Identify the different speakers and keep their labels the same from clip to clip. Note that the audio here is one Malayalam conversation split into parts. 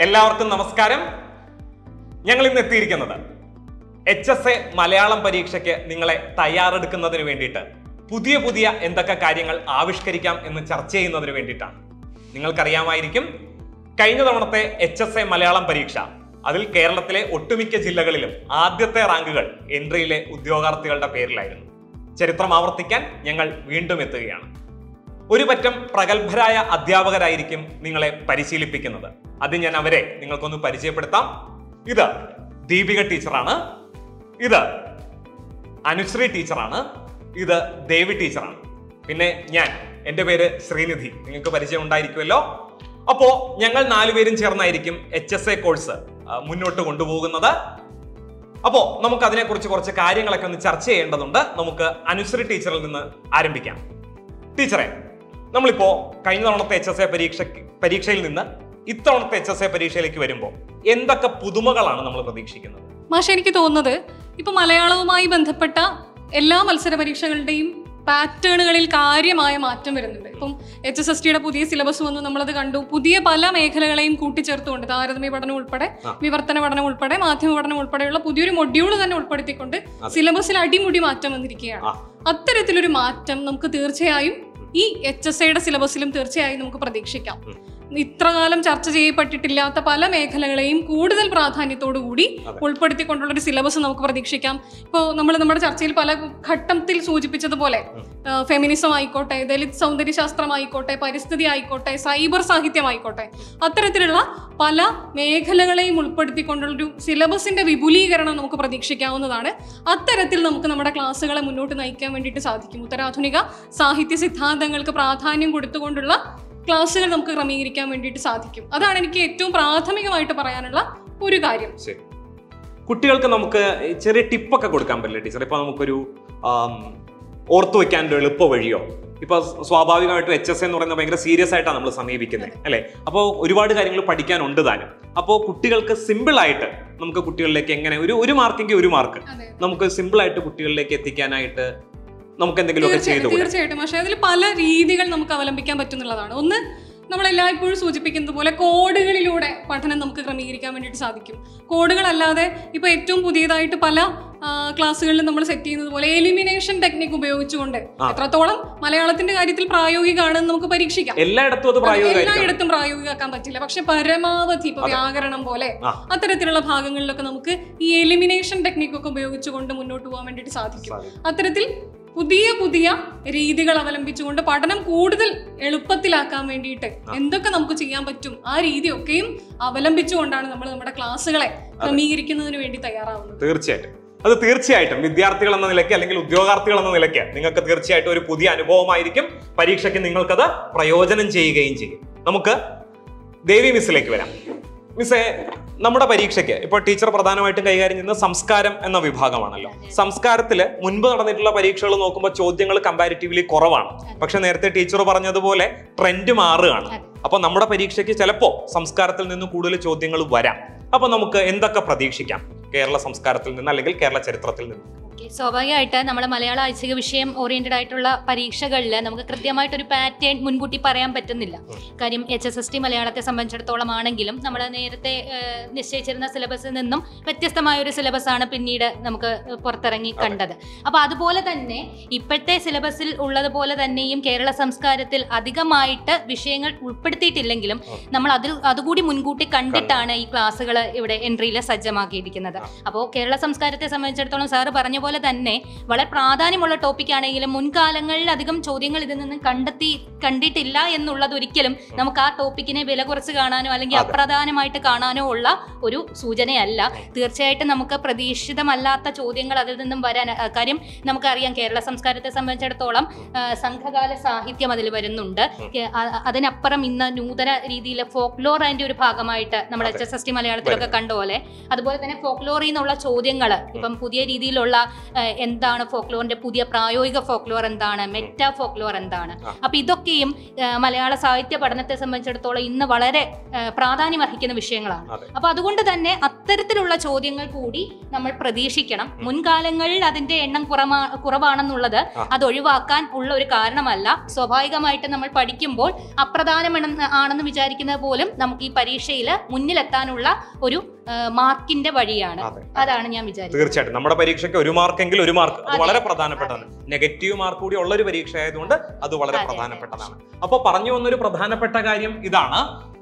Speaker 1: എല്ലാവർക്കും നമസ്കാരം ഞങ്ങൾ ഇന്ന് എത്തിയിരിക്കുന്നത് എച്ച് എസ് എ മലയാളം പരീക്ഷയ്ക്ക് നിങ്ങളെ തയ്യാറെടുക്കുന്നതിന് വേണ്ടിയിട്ട് പുതിയ പുതിയ എന്തൊക്കെ കാര്യങ്ങൾ ആവിഷ്കരിക്കാം എന്ന് ചർച്ച ചെയ്യുന്നതിന് വേണ്ടിയിട്ടാണ് നിങ്ങൾക്കറിയാമായിരിക്കും കഴിഞ്ഞ തവണത്തെ എച്ച് എസ് എ മലയാളം പരീക്ഷ അതിൽ കേരളത്തിലെ ഒട്ടുമിക്ക ജില്ലകളിലും ആദ്യത്തെ റാങ്കുകൾ എൻട്രിയിലെ ഉദ്യോഗാർത്ഥികളുടെ പേരിലായിരുന്നു ചരിത്രം ആവർത്തിക്കാൻ ഞങ്ങൾ വീണ്ടും എത്തുകയാണ് ഒരു പറ്റം പ്രഗത്ഭരായ അധ്യാപകരായിരിക്കും നിങ്ങളെ പരിശീലിപ്പിക്കുന്നത് അത് ഞാൻ അവരെ നിങ്ങൾക്കൊന്ന് പരിചയപ്പെടുത്താം ഇത് ദീപിക ടീച്ചറാണ് ഇത് അനുശ്രീ ടീച്ചറാണ് ഇത് ദേവി ടീച്ചറാണ് പിന്നെ ഞാൻ എൻ്റെ പേര് ശ്രീനിധി നിങ്ങൾക്ക് പരിചയം ഉണ്ടായിരിക്കുമല്ലോ അപ്പോ ഞങ്ങൾ നാലുപേരും ചേർന്നായിരിക്കും എച്ച് എസ് എ കോഴ്സ് മുന്നോട്ട് കൊണ്ടുപോകുന്നത് അപ്പോ നമുക്ക് അതിനെക്കുറിച്ച് കുറച്ച് കാര്യങ്ങളൊക്കെ ഒന്ന് ചർച്ച ചെയ്യേണ്ടതുണ്ട് നമുക്ക് അനുശ്രീ ടീച്ചറിൽ നിന്ന് ആരംഭിക്കാം ടീച്ചറെ നമ്മളിപ്പോ കഴിഞ്ഞ തവണത്തെ എച്ച് എസ് എ പരീക്ഷ പരീക്ഷയിൽ നിന്ന് ഇത്തവണത്തെ എച്ച് എസ് എ പരീക്ഷയിലേക്ക് വരുമ്പോൾ എന്തൊക്കെ പുതുമകളാണ് നമ്മൾ പ്രതീക്ഷിക്കുന്നത്
Speaker 2: മാഷ എനിക്ക് തോന്നുന്നത് ഇപ്പൊ മലയാളവുമായി ബന്ധപ്പെട്ട എല്ലാ മത്സര പരീക്ഷകളുടെയും പാറ്റേണുകളിൽ കാര്യമായ മാറ്റം വരുന്നുണ്ട് ഇപ്പം എച്ച് എസ് എസ് ടിയുടെ പുതിയ സിലബസ് വന്നു നമ്മളത് കണ്ടു പുതിയ പല മേഖലകളെയും കൂട്ടിച്ചേർത്തുകൊണ്ട് താരതമ്യ പഠനം ഉൾപ്പെടെ
Speaker 1: ആ.
Speaker 2: വിവർത്തന പഠനം ഉൾപ്പെടെ മാധ്യമ പഠനം ഉൾപ്പെടെയുള്ള പുതിയൊരു മൊഡ്യൂൾ തന്നെ ഉൾപ്പെടുത്തിക്കൊണ്ട് സിലബസിൽ അടിമുടി മാറ്റം വന്നിരിക്കുകയാണ്
Speaker 1: ആ.
Speaker 2: അത്തരത്തിലൊരു മാറ്റം നമുക്ക് തീർച്ചയായും ഈ എച്ച് എസ് ഐയുടെ സിലബസിലും തീർച്ചയായും നമുക്ക് പ്രതീക്ഷിക്കാം
Speaker 1: ഉം.
Speaker 2: ഇത്രകാലം ചർച്ച ചെയ്യപ്പെട്ടിട്ടില്ലാത്ത പല മേഖലകളെയും കൂടുതൽ പ്രാധാന്യത്തോടു കൂടി
Speaker 1: അതെ.
Speaker 2: ഉൾപ്പെടുത്തിക്കൊണ്ടുള്ള ഒരു സിലബസ് നമുക്ക് പ്രതീക്ഷിക്കാം ഇപ്പോൾ നമ്മൾ നമ്മുടെ ചർച്ചയിൽ പല ഘട്ടത്തിൽ സൂചിപ്പിച്ചതുപോലെ
Speaker 1: ഉം.
Speaker 2: ഫെമിനിസം ആയിക്കോട്ടെ ദലിത് സൗന്ദര്യശാസ്ത്രം ആയിക്കോട്ടെ പരിസ്ഥിതി ആയിക്കോട്ടെ സൈബർ സാഹിത്യം ആയിക്കോട്ടെ അത്തരത്തിലുള്ള പല മേഖലകളെയും ഉൾപ്പെടുത്തിക്കൊണ്ടുള്ളൊരു സിലബസിന്റെ വിപുലീകരണം നമുക്ക് പ്രതീക്ഷിക്കാവുന്നതാണ് അത്തരത്തിൽ നമുക്ക് നമ്മുടെ ക്ലാസ്സുകളെ മുന്നോട്ട് നയിക്കാൻ വേണ്ടിയിട്ട് സാധിക്കും ഉത്തരാധുനിക സാഹിത്യ സിദ്ധാന്തങ്ങൾക്ക് പ്രാധാന്യം കൊടുത്തുകൊണ്ടുള്ള ക്ലാസ്സുകൾ നമുക്ക് ക്രമീകരിക്കാൻ വേണ്ടിയിട്ട് സാധിക്കും അതാണ് എനിക്ക് ഏറ്റവും പ്രാഥമികമായിട്ട് പറയാനുള്ള ഒരു കാര്യം
Speaker 1: ശരി കുട്ടികൾക്ക് നമുക്ക് ചെറിയ ടിപ്പൊക്കെ കൊടുക്കാൻ പറ്റില്ല ടീച്ചർ ഇപ്പൊ നമുക്കൊരു ആം, ഓർത്തു വെക്കാൻ ഒരു എളുപ്പ വഴിയോ ഇപ്പൊ സ്വാഭാവികമായിട്ടും എച്ച് എസ് എന്ന് പറയുന്നത് ഭയങ്കര സീരിയസ് ആയിട്ടാണ് നമ്മൾ സമീപിക്കുന്നത് അല്ലെ അപ്പോൾ ഒരുപാട് കാര്യങ്ങൾ പഠിക്കാനുണ്ട് താനും അപ്പോൾ കുട്ടികൾക്ക് സിമ്പിൾ ആയിട്ട് നമുക്ക് കുട്ടികളിലേക്ക് എങ്ങനെ ഒരു ഒരു മാർക്കെങ്കിൽ ഒരു മാർക്ക്
Speaker 2: അതെ
Speaker 1: നമുക്ക് സിമ്പിൾ ആയിട്ട് കുട്ടികളിലേക്ക് എത്തിക്കാനായിട്ട് നമുക്ക് എന്തെങ്കിലുമൊക്കെ ചെയ്തു
Speaker 2: തീർച്ചയായിട്ടും തീർച്ചയായിട്ടും പക്ഷേ അതിൽ പല രീതികൾ നമുക്ക് അവലംബിക്കാൻ പറ്റുന്നുള്ളതാണ് ഒന്ന് നമ്മൾ എല്ലായ്പ്പോഴും സൂചിപ്പിക്കുന്നത് പോലെ കോഡുകളിലൂടെ പഠനം നമുക്ക് ക്രമീകരിക്കാൻ വേണ്ടിയിട്ട് സാധിക്കും കോഡുകളല്ലാതെ ഇപ്പൊ ഏറ്റവും പുതിയതായിട്ട് പല ആ, ക്ലാസ്സുകളിലും നമ്മൾ സെറ്റ് ചെയ്യുന്നത് പോലെ എലിമിനേഷൻ ടെക്നിക് ഉപയോഗിച്ചുകൊണ്ട്
Speaker 1: ആ.
Speaker 2: എത്രത്തോളം മലയാളത്തിന്റെ കാര്യത്തിൽ പ്രായോഗികമാണെന്ന് നമുക്ക് പരീക്ഷിക്കാം
Speaker 1: എല്ലായിടത്തും അത് പ്രായോഗികമായിരിക്കും
Speaker 2: എല്ലായിടത്തും പ്രായോഗികമാക്കാൻ പറ്റില്ല പക്ഷെ പരമാവധി ഇപ്പൊ വ്യാകരണം പോലെ
Speaker 1: ആ.
Speaker 2: അത്തരത്തിലുള്ള ഭാഗങ്ങളിലൊക്കെ നമുക്ക് ഈ എലിമിനേഷൻ ടെക്നിക് ഒക്കെ ഉപയോഗിച്ചുകൊണ്ട് മുന്നോട്ട് പോകാൻ വേണ്ടിയിട്ട് സാധിക്കും അത്തരത്തിൽ പുതിയ പുതിയ രീതികൾ അവലംബിച്ചുകൊണ്ട് പഠനം കൂടുതൽ എളുപ്പത്തിലാക്കാൻ വേണ്ടിയിട്ട് എന്തൊക്കെ നമുക്ക് ചെയ്യാൻ പറ്റും ആ രീതിയൊക്കെയും അവലംബിച്ചുകൊണ്ടാണ് നമ്മൾ നമ്മുടെ ക്ലാസ്സുകളെ ക്രമീകരിക്കുന്നതിന് വേണ്ടി തയ്യാറാവുന്നത്
Speaker 1: തീർച്ചയായിട്ടും അത് തീർച്ചയായിട്ടും വിദ്യാർത്ഥികൾ എന്ന നിലയ്ക്ക് അല്ലെങ്കിൽ ഉദ്യോഗാർത്ഥികൾ എന്ന നിലയ്ക്ക് നിങ്ങൾക്ക് തീർച്ചയായിട്ടും ഒരു പുതിയ അനുഭവമായിരിക്കും പരീക്ഷയ്ക്ക് നിങ്ങൾക്കത് പ്രയോജനം ചെയ്യുകയും ചെയ്യും നമുക്ക് ദേവി മിസ്സിലേക്ക് വരാം മിസ്സേ നമ്മുടെ പരീക്ഷയ്ക്ക് ഇപ്പോൾ ടീച്ചർ പ്രധാനമായിട്ടും കൈകാര്യം ചെയ്യുന്നത് സംസ്കാരം എന്ന വിഭാഗമാണല്ലോ സംസ്കാരത്തിൽ മുൻപ് നടന്നിട്ടുള്ള പരീക്ഷകൾ നോക്കുമ്പോൾ ചോദ്യങ്ങൾ കമ്പാരിറ്റീവ്ലി കുറവാണ് പക്ഷെ നേരത്തെ ടീച്ചർ പറഞ്ഞതുപോലെ ട്രെൻഡ് മാറുകയാണ് അപ്പൊ നമ്മുടെ പരീക്ഷയ്ക്ക് ചിലപ്പോ സംസ്കാരത്തിൽ നിന്ന് കൂടുതൽ ചോദ്യങ്ങൾ വരാം അപ്പൊ നമുക്ക് എന്തൊക്കെ പ്രതീക്ഷിക്കാം കേരള സംസ്കാരത്തിൽ നിന്ന് അല്ലെങ്കിൽ കേരള ചരിത്രത്തിൽ നിന്ന്
Speaker 3: ഓക്കെ സ്വാഭാവികമായിട്ട് നമ്മൾ മലയാള ഐച്ഛിക വിഷയം ഓറിയന്റഡ് ആയിട്ടുള്ള പരീക്ഷകളിൽ നമുക്ക് കൃത്യമായിട്ടൊരു പാറ്റേൺ മുൻകൂട്ടി പറയാൻ പറ്റുന്നില്ല കാര്യം എച്ച് എസ് എസ് ടി മലയാളത്തെ സംബന്ധിച്ചിടത്തോളം ആണെങ്കിലും നമ്മൾ നേരത്തെ ഏഹ്, നിശ്ചയിച്ചിരുന്ന സിലബസിൽ നിന്നും വ്യത്യസ്തമായ ഒരു സിലബസ് ആണ് പിന്നീട് നമുക്ക് പുറത്തിറങ്ങി കണ്ടത് അപ്പോൾ അതുപോലെ തന്നെ ഇപ്പോഴത്തെ സിലബസിൽ ഉള്ളതുപോലെ തന്നെയും കേരള സംസ്കാരത്തിൽ അധികമായിട്ട് വിഷയങ്ങൾ ഉൾപ്പെടുത്തിയിട്ടില്ലെങ്കിലും നമ്മൾ അതിൽ അതുകൂടി മുൻകൂട്ടി കണ്ടിട്ടാണ് ഈ ക്ലാസ്സുകൾ ഇവിടെ എൻട്രിയിൽ സജ്ജമാക്കിയിരിക്കുന്നത് അപ്പോൾ കേരള സംസ്കാരത്തെ സംബന്ധിച്ചിടത്തോളം സാറ് പറഞ്ഞ പോലെ തന്നെ വളരെ പ്രാധാന്യമുള്ള ടോപ്പിക് ആണെങ്കിലും മുൻകാലങ്ങളിൽ അധികം ചോദ്യങ്ങൾ ഇതിൽ നിന്ന് കണ്ടെത്തി കണ്ടിട്ടില്ല എന്നുള്ളത് ഒരിക്കലും നമുക്ക് ആ ടോപ്പിക്കിനെ വില കുറച്ച് കാണാനോ അല്ലെങ്കിൽ
Speaker 1: അതെ.
Speaker 3: അപ്രധാനമായിട്ട് കാണാനോ ഉള്ള ഒരു സൂചനയല്ല തീർച്ചയായിട്ടും നമുക്ക് പ്രതീക്ഷിതമല്ലാത്ത ചോദ്യങ്ങൾ അതിൽ നിന്നും വരാൻ ആ, കാര്യം നമുക്കറിയാം കേരള സംസ്കാരത്തെ സംബന്ധിച്ചിടത്തോളം ആ, സംഘകാല സാഹിത്യം അതിൽ വരുന്നുണ്ട് കേ- അ- അതിനപ്പുറം ഇന്ന് നൂതന രീതിയിൽ ഫോക്ലോർ അതിന്റെ ഒരു ഭാഗമായിട്ട് നമ്മൾ
Speaker 1: അതെ.
Speaker 3: എച്ച് എസ് എസ് ടി മലയാളത്തിലൊക്കെ കണ്ട പോലെ അതുപോലെ തന്നെ ഫോക്ലോറിൽ നിന്നുള്ള ചോദ്യങ്ങൾ ഇപ്പം പുതിയ രീതിയിലുള്ള ഏഹ്, എന്താണ് ഫോക്ലോറിന്റെ പുതിയ പ്രായോഗിക ഫോക്ലോർ എന്താണ് മെറ്റാ ഫോക്ലോർ എന്താണ്
Speaker 1: ആ.
Speaker 3: അപ്പൊ ഇതൊക്കെയും ഏഹ്, മലയാള സാഹിത്യ പഠനത്തെ സംബന്ധിച്ചിടത്തോളം ഇന്ന് വളരെ ഏഹ്, പ്രാധാന്യം അർഹിക്കുന്ന വിഷയങ്ങളാണ്
Speaker 1: അതെ.
Speaker 3: അപ്പൊ അതുകൊണ്ട് തന്നെ അത്തരത്തിലുള്ള ചോദ്യങ്ങൾ കൂടി നമ്മൾ പ്രതീക്ഷിക്കണം മുൻകാലങ്ങളിൽ അതിന്റെ എണ്ണം കുറമാ കുറവാണെന്നുള്ളത്
Speaker 1: ആ.
Speaker 3: അത് ഒഴിവാക്കാൻ ഉള്ള ഒരു കാരണമല്ല സ്വാഭാവികമായിട്ട് നമ്മൾ പഠിക്കുമ്പോൾ അപ്രധാനമെന്ന് ആണെന്ന് വിചാരിക്കുന്നത് പോലും നമുക്ക് ഈ പരീക്ഷയിൽ മുന്നിലെത്താനുള്ള ഒരു ആ, മാർക്കിന്റെ വഴിയാണ്
Speaker 1: അതെ
Speaker 3: അതാണ് ഞാൻ വിചാരിക്കുന്നത്
Speaker 1: തീർച്ചയായിട്ടും നമ്മുടെ പരീക്ഷയ്ക്ക് ഒരു മാർക്കെങ്കിൽ ഒരു മാർക്ക് അത്
Speaker 3: അതെ.
Speaker 1: വളരെ പ്രധാനപ്പെട്ടതാണ് നെഗറ്റീവ് മാർക്ക് കൂടി ഉള്ള ഒരു പരീക്ഷ ആയതുകൊണ്ട് അത് വളരെ
Speaker 3: അതെ, അതെ.
Speaker 1: പ്രധാനപ്പെട്ടതാണ് അപ്പൊ പറഞ്ഞു വന്നൊരു പ്രധാനപ്പെട്ട കാര്യം ഇതാണ്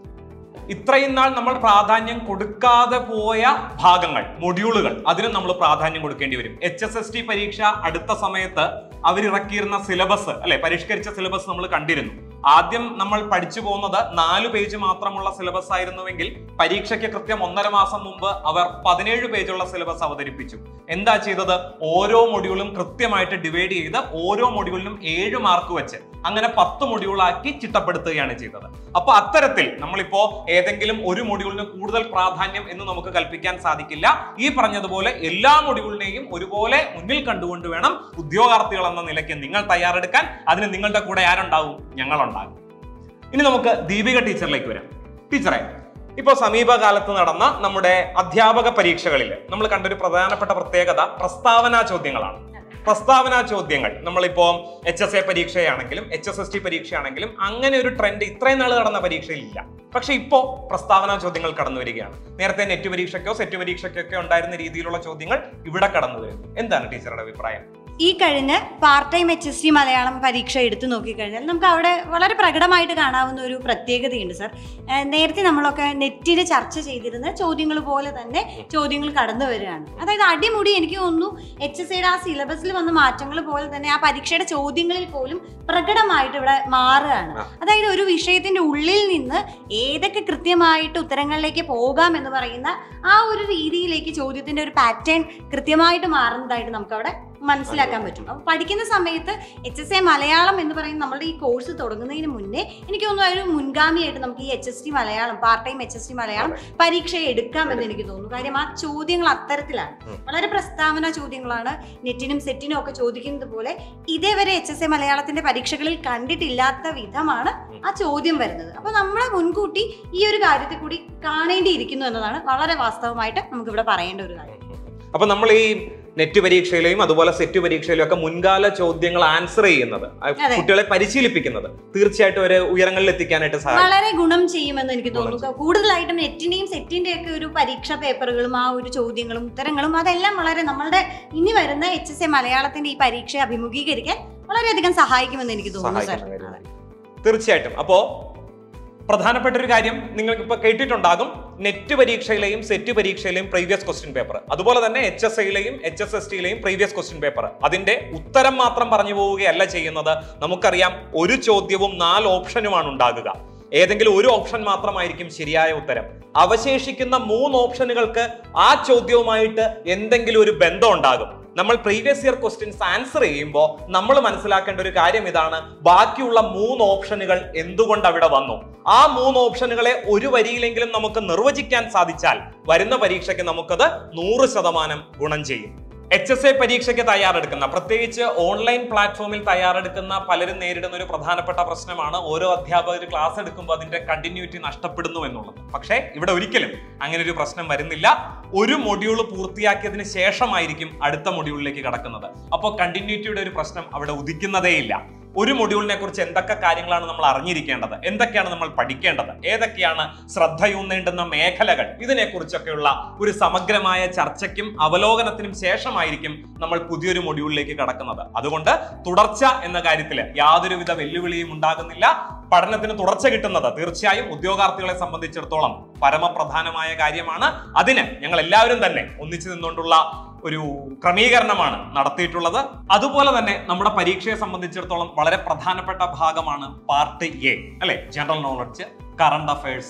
Speaker 1: ഇത്രയും നാൾ നമ്മൾ പ്രാധാന്യം കൊടുക്കാതെ പോയ ഭാഗങ്ങൾ മൊഡ്യൂളുകൾ അതിനും നമ്മൾ പ്രാധാന്യം കൊടുക്കേണ്ടി വരും എച്ച് എസ് എസ് ടി പരീക്ഷ അടുത്ത സമയത്ത് അവരിറക്കിയിരുന്ന സിലബസ് അല്ലെ പരിഷ്കരിച്ച സിലബസ് നമ്മൾ കണ്ടിരുന്നു ആദ്യം നമ്മൾ പഠിച്ചു പോകുന്നത് നാല് പേജ് മാത്രമുള്ള സിലബസ് ആയിരുന്നുവെങ്കിൽ പരീക്ഷയ്ക്ക് കൃത്യം ഒന്നര മാസം മുമ്പ് അവർ പതിനേഴ് പേജുള്ള സിലബസ് അവതരിപ്പിച്ചു എന്താ ചെയ്തത് ഓരോ മൊഡ്യൂളും കൃത്യമായിട്ട് ഡിവൈഡ് ചെയ്ത് ഓരോ മൊഡ്യൂളിനും ഏഴ് മാർക്ക് വെച്ച് അങ്ങനെ പത്ത് മൊഡ്യൂളാക്കി ചിട്ടപ്പെടുത്തുകയാണ് ചെയ്തത് അപ്പൊ അത്തരത്തിൽ നമ്മളിപ്പോ ഏതെങ്കിലും ഒരു മൊഡ്യൂളിന് കൂടുതൽ പ്രാധാന്യം എന്ന് നമുക്ക് കൽപ്പിക്കാൻ സാധിക്കില്ല ഈ പറഞ്ഞതുപോലെ എല്ലാ മൊഡ്യൂളിനെയും ഒരുപോലെ മുന്നിൽ കണ്ടുകൊണ്ട് വേണം ഉദ്യോഗാർത്ഥികൾ എന്ന നിലയ്ക്ക് നിങ്ങൾ തയ്യാറെടുക്കാൻ അതിന് നിങ്ങളുടെ കൂടെ ആരുണ്ടാവും ഞങ്ങളുണ്ടാകും ഇനി നമുക്ക് ദീപിക ടീച്ചറിലേക്ക് വരാം ടീച്ചറെ ഇപ്പോൾ സമീപകാലത്ത് നടന്ന നമ്മുടെ അധ്യാപക പരീക്ഷകളിൽ നമ്മൾ കണ്ടൊരു പ്രധാനപ്പെട്ട പ്രത്യേകത പ്രസ്താവനാ ചോദ്യങ്ങളാണ് പ്രസ്താവനാ ചോദ്യങ്ങൾ നമ്മളിപ്പോ എച്ച് എസ് എ പരീക്ഷയാണെങ്കിലും എച്ച് എസ് എസ് ടി പരീക്ഷയാണെങ്കിലും അങ്ങനെ ഒരു ട്രെൻഡ് ഇത്രയും നാൾ നടന്ന പരീക്ഷയിൽ ഇല്ല പക്ഷെ ഇപ്പോ പ്രസ്താവനാ ചോദ്യങ്ങൾ കടന്നു വരികയാണ് നേരത്തെ നെറ്റ് പരീക്ഷയ്ക്കോ സെറ്റ് പരീക്ഷയ്ക്കൊക്കെ ഉണ്ടായിരുന്ന രീതിയിലുള്ള ചോദ്യങ്ങൾ ഇവിടെ കടന്നു വരുന്നു എന്താണ് ടീച്ചറുടെ അഭിപ്രായം
Speaker 4: ഈ കഴിഞ്ഞ part time H S C Malayalam പരീക്ഷ എടുത്തു നോക്കിക്കഴിഞ്ഞാൽ നമുക്ക് അവിടെ വളരെ പ്രകടമായിട്ട് കാണാവുന്ന ഒരു പ്രത്യേകതയുണ്ട് സർ ഏഹ് നേരത്തെ നമ്മളൊക്കെ നെറ്റിൽ ചർച്ച ചെയ്തിരുന്ന ചോദ്യങ്ങൾ പോലെ തന്നെ ചോദ്യങ്ങൾ കടന്നു വരികയാണ് അതായത് അടിമുടി എനിക്ക് തോന്നുന്നു എച്ച് എസ് സിയുടെ ആ സിലബസിൽ വന്ന മാറ്റങ്ങൾ പോലെ തന്നെ ആ പരീക്ഷയുടെ ചോദ്യങ്ങളിൽ പോലും പ്രകടമായിട്ട് ഇവിടെ മാറുകയാണ്
Speaker 1: ആ.
Speaker 4: അതായത് ഒരു വിഷയത്തിന്റെ ഉള്ളിൽ നിന്ന് ഏതൊക്കെ കൃത്യമായിട്ട് ഉത്തരങ്ങളിലേക്ക് പോകാം എന്ന് പറയുന്ന ആ ഒരു രീതിയിലേക്ക് ചോദ്യത്തിന്റെ ഒരു പാറ്റേൺ കൃത്യമായിട്ട് മാറുന്നതായിട്ട് നമുക്ക് അവിടെ മനസ്സിലാക്കാൻ പറ്റും അപ്പോൾ പഠിക്കുന്ന സമയത്ത് എച്ച് എസ് എ മലയാളം എന്ന് പറയുന്ന നമ്മുടെ ഈ കോഴ്സ് തുടങ്ങുന്നതിന് മുന്നേ എനിക്ക് തോന്നുന്നു ഒരു മുൻഗാമിയായിട്ട് നമുക്ക് ഈ H S T Malayalam part time H S T Malayalam പരീക്ഷ എടുക്കാം എന്ന് എനിക്ക് തോന്നുന്നു കാര്യം ആ ചോദ്യങ്ങൾ അത്തരത്തിലാണ്
Speaker 1: ഉം.
Speaker 4: വളരെ പ്രസ്താവന ചോദ്യങ്ങളാണ് നെറ്റിനും സെറ്റിനും ഒക്കെ ചോദിക്കുന്നത് പോലെ ഇതേവരെ എച്ച് എസ് എ മലയാളത്തിന്റെ പരീക്ഷകളിൽ കണ്ടിട്ടില്ലാത്ത വിധമാണ്
Speaker 1: ഉം.
Speaker 4: ആ ചോദ്യം വരുന്നത് അപ്പൊ നമ്മൾ മുൻകൂട്ടി ഈ ഒരു കാര്യത്തിൽ കൂടി കാണേണ്ടിയിരിക്കുന്നു എന്നതാണ് വളരെ വാസ്തവമായിട്ട് നമുക്ക് ഇവിടെ പറയേണ്ട ഒരു കാര്യം
Speaker 1: അപ്പൊ നമ്മൾ ഈ നെറ്റ് പരീക്ഷയിലെയും അതുപോലെ സെറ്റ് പരീക്ഷയിലും ഒക്കെ മുൻകാല ചോദ്യങ്ങൾ ആൻസർ ചെയ്യുന്നത് ആ
Speaker 4: അതെ.
Speaker 1: കുട്ടികളെ പരിശീലിപ്പിക്കുന്നത് തീർച്ചയായിട്ടും ഒരു ഉയരങ്ങളിൽ എത്തിക്കാനായിട്ട് സഹായിക്കും
Speaker 4: വളരെ ഗുണം ചെയ്യുമെന്ന് എനിക്ക്
Speaker 1: ഗുണം
Speaker 4: തോന്നുന്നു കൂടുതലായിട്ടും നെറ്റിന്റെയും സെറ്റിന്റെയും ഒക്കെ ഒരു പരീക്ഷാ പേപ്പറുകളും ആ ഒരു ചോദ്യങ്ങളും ഉത്തരങ്ങളും അതെല്ലാം വളരെ നമ്മളുടെ ഇനി വരുന്ന എച്ച് എസ് എ മലയാളത്തിന്റെ ഈ പരീക്ഷയെ അഭിമുഖീകരിക്കാൻ വളരെയധികം സഹായിക്കുമെന്ന് എനിക്ക് തോന്നുന്നു സർ
Speaker 1: സഹായിക്കുന്ന കാര്യമാണ്. തീർച്ചയായിട്ടും അപ്പോ പ്രധാനപ്പെട്ട ഒരു കാര്യം നിങ്ങൾക്ക് ഇപ്പൊ കേട്ടിട്ടുണ്ടാകും നെറ്റ് പരീക്ഷയിലെയും സെറ്റ് പരീക്ഷയിലെയും പ്രീവിയസ് ക്വസ്റ്റ്യൻ പേപ്പർ അതുപോലെ തന്നെ എച്ച് എസ് ഐയിലെയും എച്ച് എസ് എസ് ടിയിലെയും പ്രീവിയസ് ക്വസ്റ്റ്യൻ പേപ്പർ അതിന്റെ ഉത്തരം മാത്രം പറഞ്ഞു പോവുകയല്ല ചെയ്യുന്നത് നമുക്കറിയാം ഒരു ചോദ്യവും നാല് ഓപ്ഷനുമാണ് ഉണ്ടാകുക ഏതെങ്കിലും ഒരു ഓപ്ഷൻ മാത്രമായിരിക്കും ശരിയായ ഉത്തരം അവശേഷിക്കുന്ന മൂന്ന് ഓപ്ഷനുകൾക്ക് ആ ചോദ്യവുമായിട്ട് എന്തെങ്കിലും ഒരു ബന്ധം ഉണ്ടാകും നമ്മൾ പ്രീവിയസ് ഇയർ ക്വസ്റ്റ്യൻസ് ആൻസർ ചെയ്യുമ്പോൾ നമ്മൾ മനസ്സിലാക്കേണ്ട ഒരു കാര്യം ഇതാണ് ബാക്കിയുള്ള മൂന്ന് ഓപ്ഷനുകൾ എന്തുകൊണ്ട് അവിടെ വന്നു ആ മൂന്ന് ഓപ്ഷനുകളെ ഒരു വരിയിലെങ്കിലും നമുക്ക് നിർവചിക്കാൻ സാധിച്ചാൽ വരുന്ന പരീക്ഷയ്ക്ക് നമുക്കത് നൂറ് ശതമാനം ഗുണം ചെയ്യും എച്ച് എസ് എ പരീക്ഷയ്ക്ക് തയ്യാറെടുക്കുന്ന പ്രത്യേകിച്ച് ഓൺലൈൻ പ്ലാറ്റ്ഫോമിൽ തയ്യാറെടുക്കുന്ന പലരും നേരിടുന്ന ഒരു പ്രധാനപ്പെട്ട പ്രശ്നമാണ് ഓരോ അധ്യാപകർ ക്ലാസ് എടുക്കുമ്പോൾ അതിന്റെ കണ്ടിന്യൂറ്റി നഷ്ടപ്പെടുന്നു എന്നുള്ളത് പക്ഷേ ഇവിടെ ഒരിക്കലും അങ്ങനെ ഒരു പ്രശ്നം വരുന്നില്ല ഒരു മൊഡ്യൂൾ പൂർത്തിയാക്കിയതിന് ശേഷമായിരിക്കും അടുത്ത മൊഡ്യൂളിലേക്ക് കടക്കുന്നത് അപ്പോൾ കണ്ടിന്യൂറ്റിയുടെ ഒരു പ്രശ്നം അവിടെ ഉദിക്കുന്നതേയില്ല ഒരു മൊഡ്യൂളിനെ കുറിച്ച് എന്തൊക്കെ കാര്യങ്ങളാണ് നമ്മൾ അറിഞ്ഞിരിക്കേണ്ടത് എന്തൊക്കെയാണ് നമ്മൾ പഠിക്കേണ്ടത് ഏതൊക്കെയാണ് ശ്രദ്ധയൂന്നേണ്ടുന്ന മേഖലകൾ ഇതിനെക്കുറിച്ചൊക്കെയുള്ള ഒരു സമഗ്രമായ ചർച്ചയ്ക്കും അവലോകനത്തിനും ശേഷമായിരിക്കും നമ്മൾ പുതിയൊരു മൊഡ്യൂളിലേക്ക് കടക്കുന്നത് അതുകൊണ്ട് തുടർച്ച എന്ന കാര്യത്തിൽ യാതൊരുവിധ വെല്ലുവിളിയും ഉണ്ടാകുന്നില്ല പഠനത്തിന് തുടർച്ച കിട്ടുന്നത് തീർച്ചയായും ഉദ്യോഗാർത്ഥികളെ സംബന്ധിച്ചിടത്തോളം പരമപ്രധാനമായ കാര്യമാണ് അതിന് ഞങ്ങൾ എല്ലാവരും തന്നെ ഒന്നിച്ചു നിന്നുകൊണ്ടുള്ള ഒരു ക്രമീകരണമാണ് നടത്തിയിട്ടുള്ളത് അതുപോലെ തന്നെ നമ്മുടെ പരീക്ഷയെ സംബന്ധിച്ചിടത്തോളം വളരെ പ്രധാനപ്പെട്ട ഭാഗമാണ് പാർട്ട് എ അല്ലെ ജനറൽ നോളജ് കറണ്ട് അഫയേഴ്സ്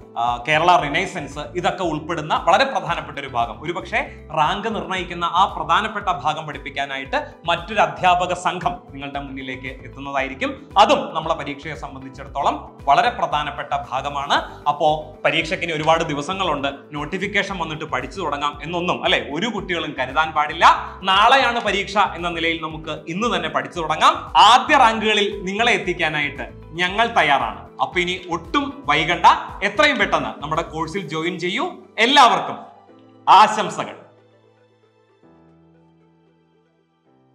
Speaker 1: ആ, കേരള റിനൈസൻസ് ഇതൊക്കെ ഉൾപ്പെടുന്ന വളരെ പ്രധാനപ്പെട്ട ഒരു ഭാഗം ഒരുപക്ഷെ റാങ്ക് നിർണ്ണയിക്കുന്ന ആ പ്രധാനപ്പെട്ട ഭാഗം പഠിപ്പിക്കാനായിട്ട് മറ്റൊരു അധ്യാപക സംഘം നിങ്ങളുടെ മുന്നിലേക്ക് എത്തുന്നതായിരിക്കും അതും നമ്മളെ പരീക്ഷയെ സംബന്ധിച്ചിടത്തോളം വളരെ പ്രധാനപ്പെട്ട ഭാഗമാണ് അപ്പോ പരീക്ഷയ്ക്ക് ഇനി ഒരുപാട് ദിവസങ്ങളുണ്ട് നോട്ടിഫിക്കേഷൻ വന്നിട്ട് പഠിച്ചു തുടങ്ങാം എന്നൊന്നും അല്ലെ ഒരു കുട്ടികളും കരുതാൻ പാടില്ല നാളെയാണ് പരീക്ഷ എന്ന നിലയിൽ നമുക്ക് ഇന്ന് തന്നെ പഠിച്ചു തുടങ്ങാം ആദ്യ റാങ്കുകളിൽ നിങ്ങളെ എത്തിക്കാനായിട്ട് ഞങ്ങൾ തയ്യാറാണ് അപ്പൊ ഇനി ഒട്ടും വൈകണ്ട എത്രയും പെട്ടെന്ന് നമ്മുടെ കോഴ്സിൽ ജോയിൻ ചെയ്യൂ എല്ലാവർക്കും ആശംസകൾ